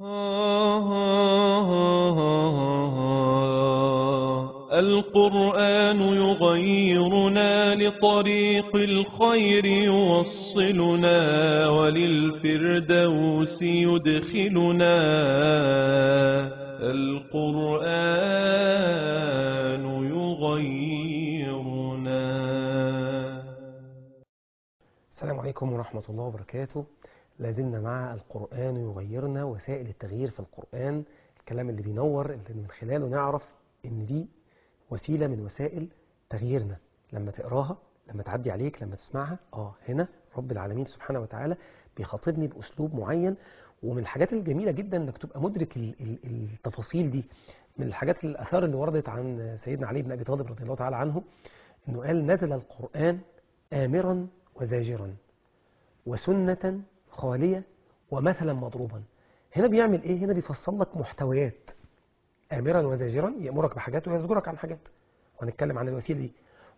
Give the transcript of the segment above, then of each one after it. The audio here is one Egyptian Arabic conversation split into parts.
القرآن يغيرنا لطريق الخير يوصلنا وللفردوس يدخلنا القرآن يغيرنا السلام عليكم ورحمة الله وبركاته لازلنا مع القرآن يغيرنا وسائل التغيير في القرآن الكلام اللي بينور اللي من خلاله نعرف ان دي وسيلة من وسائل تغييرنا لما تقراها لما تعدي عليك لما تسمعها اه هنا رب العالمين سبحانه وتعالى بيخاطبني بأسلوب معين ومن الحاجات الجميلة جدا انك تبقى مدرك ال- ال- التفاصيل دي من الحاجات الآثار اللي وردت عن سيدنا علي بن أبي طالب رضي الله تعالى عنه انه قال نزل القرآن آمرا وزاجرا وسنة خالية ومثلا مضروبا هنا بيعمل ايه هنا بيفصل لك محتويات آمرا وزاجرا يأمرك بحاجات ويزجرك عن حاجات وهنتكلم عن الوسيلة دي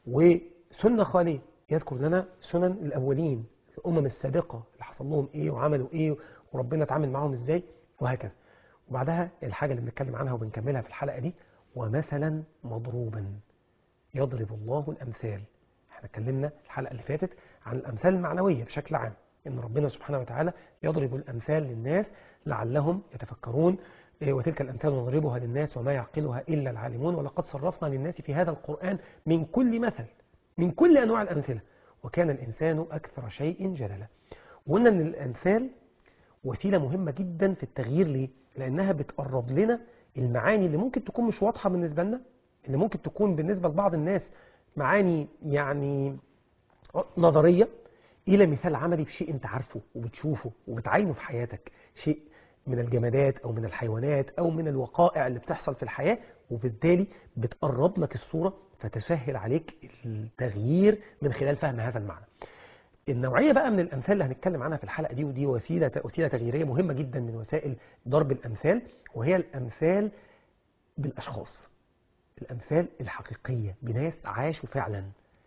وسنة خالية يذكر لنا سنن الأولين الأمم السابقة اللي حصل لهم إيه وعملوا إيه وربنا اتعامل معاهم إزاي وهكذا وبعدها الحاجة اللي بنتكلم عنها وبنكملها في الحلقة دي ومثلا مضروبا يضرب الله الأمثال احنا اتكلمنا الحلقة اللي فاتت عن الأمثال المعنوية بشكل عام إن ربنا سبحانه وتعالى يضرب الأمثال للناس لعلهم يتفكرون إيه، وتلك الأمثال نضربها للناس وما يعقلها إلا العالمون ولقد صرفنا للناس في هذا القرآن من كل مثل من كل أنواع الأمثلة وكان الإنسان أكثر شيء جدلا وقلنا أن الأمثال وسيلة مهمة جدا في التغيير ليه؟ لأنها بتقرب لنا المعاني اللي ممكن تكون مش واضحة بالنسبة لنا اللي ممكن تكون بالنسبة لبعض الناس معاني يعني نظرية إلى مثال عملي بشيء أنت عارفه وبتشوفه وبتعينه في حياتك شيء من الجمادات أو من الحيوانات أو من الوقائع اللي بتحصل في الحياة وبالتالي بتقرب لك الصورة فتسهل عليك التغيير من خلال فهم هذا المعنى النوعية بقى من الأمثال اللي هنتكلم عنها في الحلقة دي ودي وسيلة وسيلة تغييرية مهمة جدا من وسائل ضرب الأمثال وهي الأمثال بالأشخاص الأمثال الحقيقية بناس عاشوا فعلا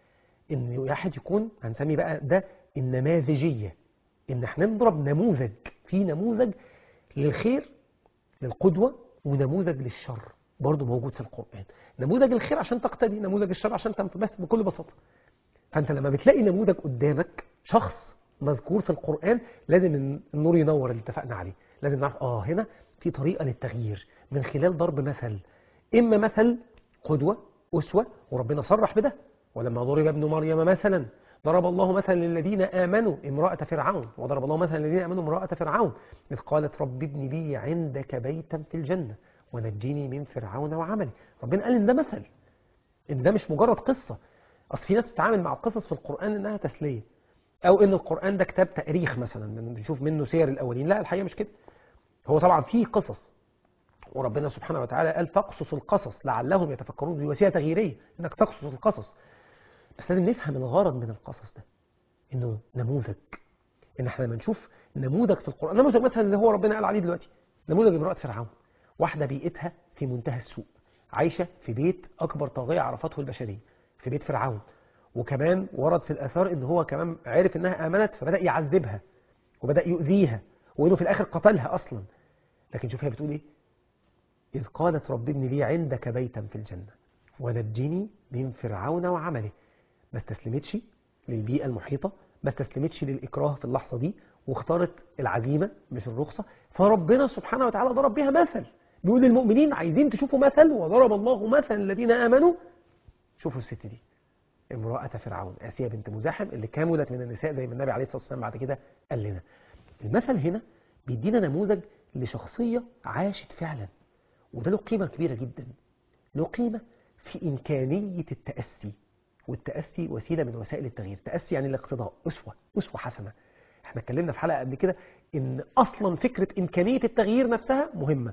إن واحد يكون هنسمي بقى ده النماذجية إن احنا نضرب نموذج في نموذج للخير للقدوة ونموذج للشر برضه موجود في القرآن نموذج الخير عشان تقتدي نموذج الشر عشان تنفذ بس بكل بساطة فأنت لما بتلاقي نموذج قدامك شخص مذكور في القرآن لازم النور ينور اللي اتفقنا عليه لازم نعرف آه هنا في طريقة للتغيير من خلال ضرب مثل إما مثل قدوة أسوة وربنا صرح بده ولما ضرب ابن مريم مثلا ضرب الله مثلا للذين آمنوا امرأة فرعون وضرب الله مثلا للذين آمنوا امرأة فرعون إذ قالت رب ابن لي عندك بيتا في الجنة ونجني من فرعون وعمله ربنا قال إن ده مثل إن ده مش مجرد قصة أصل في ناس تتعامل مع القصص في القرآن إنها تسلية أو إن القرآن ده كتاب تاريخ مثلا من- بنشوف منه سير الأولين لا الحقيقة مش كده هو طبعا فيه قصص وربنا سبحانه وتعالى قال فاقصص القصص لعلهم يتفكرون دي وسيله تغييريه انك تقصص القصص بس لازم نفهم الغرض من القصص ده انه نموذج ان احنا لما نشوف نموذج في القران نموذج مثلا اللي هو ربنا قال عليه دلوقتي نموذج امراه فرعون واحده بيئتها في منتهى السوء عايشه في بيت اكبر طاغيه عرفته البشريه في بيت فرعون وكمان ورد في الاثار ان هو كمان عرف انها امنت فبدا يعذبها وبدا يؤذيها وانه في الاخر قتلها اصلا لكن شوف هي بتقول ايه إذ قالت رب ابن لي عندك بيتا في الجنة ونجني من فرعون وعمله ما استسلمتش للبيئة المحيطة ما استسلمتش للإكراه في اللحظة دي واختارت العزيمة مش الرخصة فربنا سبحانه وتعالى ضرب بها مثل بيقول للمؤمنين عايزين تشوفوا مثل وضرب الله مثل الذين آمنوا شوفوا الست دي امرأة فرعون آسيا بنت مزاحم اللي كملت من النساء زي ما النبي عليه الصلاة والسلام بعد كده قال لنا المثل هنا بيدينا نموذج لشخصية عاشت فعلا وده له قيمة كبيرة جدا له قيمة في إمكانية التأسي والتأسي وسيلة من وسائل التغيير تأسي يعني الاقتضاء أسوة أسوة حسنة احنا اتكلمنا في حلقة قبل كده إن أصلا فكرة إمكانية التغيير نفسها مهمة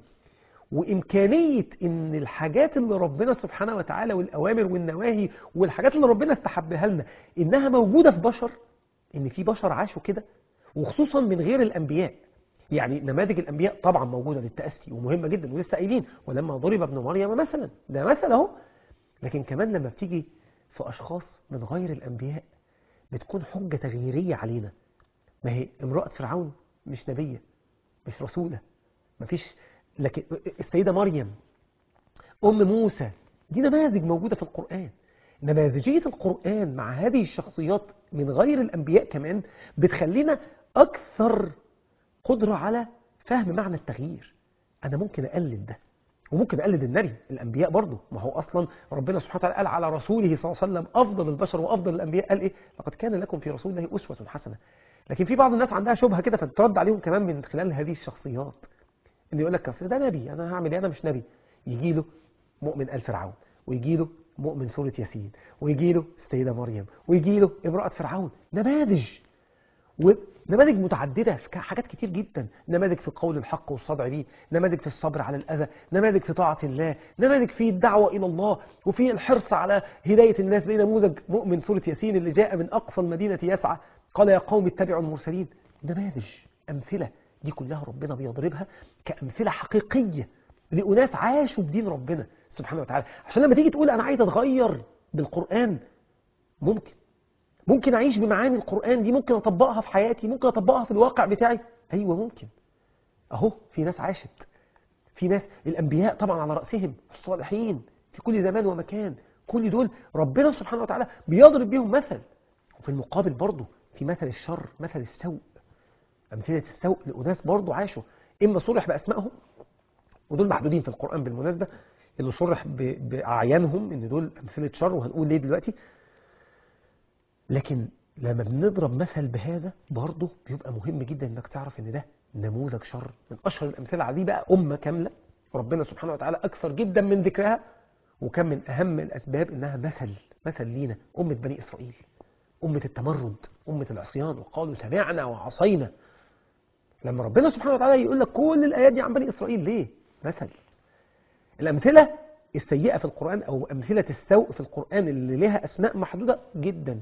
وإمكانية إن الحاجات اللي ربنا سبحانه وتعالى والأوامر والنواهي والحاجات اللي ربنا استحبها لنا إنها موجودة في بشر إن في بشر عاشوا كده وخصوصا من غير الأنبياء يعني نماذج الأنبياء طبعا موجودة للتأسي ومهمة جدا ولسه قايلين ولما ضرب ابن مريم مثلا ده مثل أهو لكن كمان لما بتيجي في أشخاص من غير الأنبياء بتكون حجة تغييرية علينا ما هي امرأة فرعون مش نبية مش رسولة مفيش لكن السيدة مريم أم موسى دي نماذج موجودة في القرآن نماذجية القرآن مع هذه الشخصيات من غير الأنبياء كمان بتخلينا أكثر قدرة على فهم معنى التغيير أنا ممكن أقلد ده وممكن أقلد النبي الأنبياء برضه ما هو أصلا ربنا سبحانه وتعالى قال على رسوله صلى الله عليه وسلم أفضل البشر وأفضل الأنبياء قال إيه لقد كان لكم في رسول الله أسوة حسنة لكن في بعض الناس عندها شبهة كده فترد عليهم كمان من خلال هذه الشخصيات إن يقول لك أصل ده نبي أنا هعمل إيه أنا مش نبي يجي له مؤمن آل فرعون ويجي له مؤمن سورة ياسين ويجي له السيدة مريم ويجي له امرأة فرعون نماذج ونماذج متعددة في حاجات كتير جدا نماذج في قول الحق والصدع به نماذج في الصبر على الأذى نماذج في طاعة الله نماذج في الدعوة إلى الله وفي الحرص على هداية الناس زي نموذج مؤمن سورة ياسين اللي جاء من أقصى المدينة يسعى قال يا قوم اتبعوا المرسلين نماذج أمثلة دي كلها ربنا بيضربها كأمثلة حقيقية لأناس عاشوا بدين ربنا سبحانه وتعالى عشان لما تيجي تقول أنا عايز أتغير بالقرآن ممكن ممكن أعيش بمعاني القرآن دي ممكن أطبقها في حياتي ممكن أطبقها في الواقع بتاعي أيوة ممكن أهو في ناس عاشت في ناس الأنبياء طبعا على رأسهم الصالحين في كل زمان ومكان كل دول ربنا سبحانه وتعالى بيضرب بيهم مثل وفي المقابل برضه في مثل الشر مثل السوء أمثلة السوء لأناس برضه عاشوا إما صرح بأسمائهم ودول محدودين في القرآن بالمناسبة اللي صرح بأعيانهم إن دول أمثلة شر وهنقول ليه دلوقتي لكن لما بنضرب مثل بهذا برضه بيبقى مهم جدا انك تعرف ان ده نموذج شر من اشهر الامثله عليه بقى امه كامله ربنا سبحانه وتعالى اكثر جدا من ذكرها وكان من اهم الاسباب انها مثل مثل لينا امه بني اسرائيل امه التمرد امه العصيان وقالوا سمعنا وعصينا لما ربنا سبحانه وتعالى يقول لك كل الايات دي عن بني اسرائيل ليه مثل الامثله السيئه في القران او امثله السوء في القران اللي لها اسماء محدوده جدا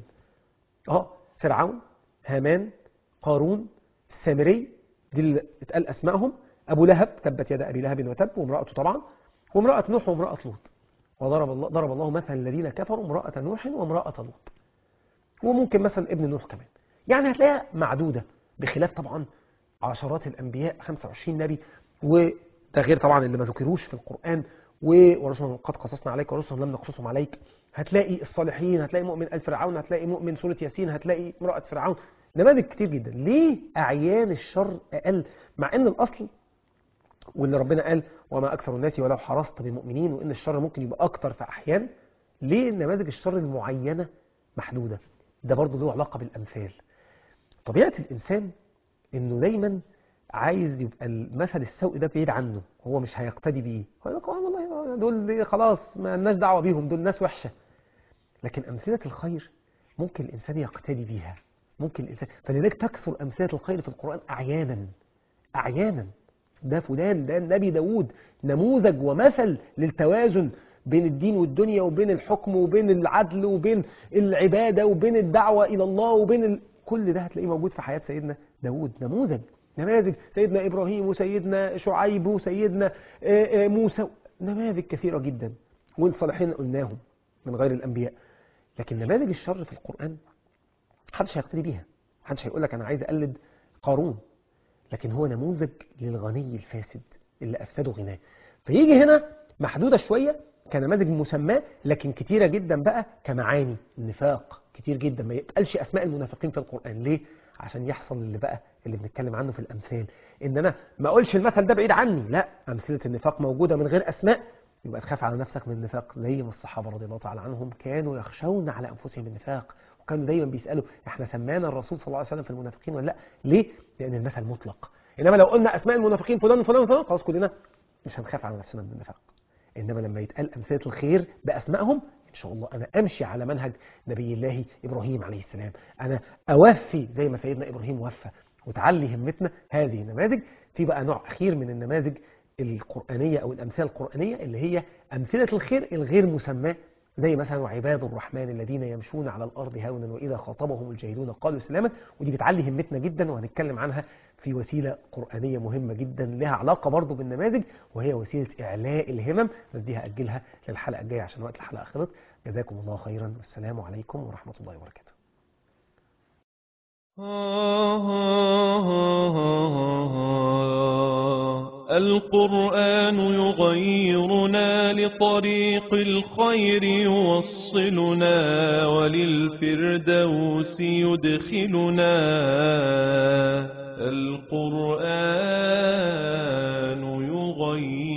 اه فرعون هامان قارون السامري دي اللي اتقال اسمائهم ابو لهب تبت يد ابي لهب وتب وامراته طبعا وامراه نوح وامراه لوط وضرب الله ضرب الله مثلا الذين كفروا امراه نوح وامراه لوط وممكن مثلا ابن نوح كمان يعني هتلاقيها معدوده بخلاف طبعا عشرات الانبياء 25 نبي وده غير طبعا اللي ما ذكروش في القران ورسلا قد قصصنا عليك ورسلا لم نقصصهم عليك هتلاقي الصالحين هتلاقي مؤمن آل فرعون هتلاقي مؤمن سورة ياسين هتلاقي امرأة فرعون نماذج كتير جدا ليه أعيان الشر أقل مع أن الأصل واللي ربنا قال وما أكثر الناس ولو حرصت بمؤمنين وأن الشر ممكن يبقى أكتر في أحيان ليه نماذج الشر المعينة محدودة ده برضه له علاقة بالأمثال طبيعة الإنسان أنه دايما عايز يبقى المثل السوء ده بعيد عنه هو مش هيقتدي بيه هو يقول والله دول خلاص ما لناش دعوه بيهم دول ناس وحشه لكن امثله الخير ممكن الانسان يقتدي بيها ممكن الانسان فلذلك تكثر امثله الخير في القران اعيانا اعيانا ده فلان ده النبي داود نموذج ومثل للتوازن بين الدين والدنيا وبين الحكم وبين العدل وبين العباده وبين الدعوه الى الله وبين ال... كل ده هتلاقيه موجود في حياه سيدنا داود نموذج نماذج سيدنا إبراهيم وسيدنا شعيب وسيدنا موسى نماذج كثيرة جدا والصالحين قلناهم من غير الأنبياء لكن نماذج الشر في القرآن محدش هيقتدي بيها محدش هيقول لك أنا عايز أقلد قارون لكن هو نموذج للغني الفاسد اللي أفسده غناه فيجي هنا محدودة شوية كنماذج مسماة لكن كتيرة جدا بقى كمعاني النفاق كتير جدا ما يتقالش أسماء المنافقين في القرآن ليه؟ عشان يحصل اللي بقى اللي بنتكلم عنه في الأمثال إن أنا ما أقولش المثل ده بعيد عني لا أمثلة النفاق موجودة من غير أسماء يبقى تخاف على نفسك من النفاق زي ما الصحابة رضي الله تعالى عنهم كانوا يخشون على أنفسهم النفاق وكانوا دايما بيسألوا احنا سمانا الرسول صلى الله عليه وسلم في المنافقين ولا لا ليه؟ لأن المثل مطلق إنما لو قلنا أسماء المنافقين فلان وفلان وفلان خلاص كلنا مش هنخاف على نفسنا من النفاق إنما لما يتقال أمثلة الخير بأسمائهم إن شاء الله أنا أمشي على منهج نبي الله إبراهيم عليه السلام أنا أوفي زي ما سيدنا إبراهيم وفى وتعلي همتنا هذه النماذج في بقى نوع أخير من النماذج القرآنية أو الأمثلة القرآنية اللي هي أمثلة الخير الغير مسماة زي مثلا وعباد الرحمن الذين يمشون على الأرض هونا وإذا خاطبهم الجاهلون قالوا سلاما ودي بتعلي همتنا جدا وهنتكلم عنها في وسيلة قرآنية مهمة جدا لها علاقة برضو بالنماذج وهي وسيلة إعلاء الهمم بس دي هأجلها للحلقة الجاية عشان وقت الحلقة خلص جزاكم الله خيرا والسلام عليكم ورحمة الله وبركاته القرآن يغيرنا لطريق الخير يوصلنا وللفردوس يدخلنا القرآن يغيرنا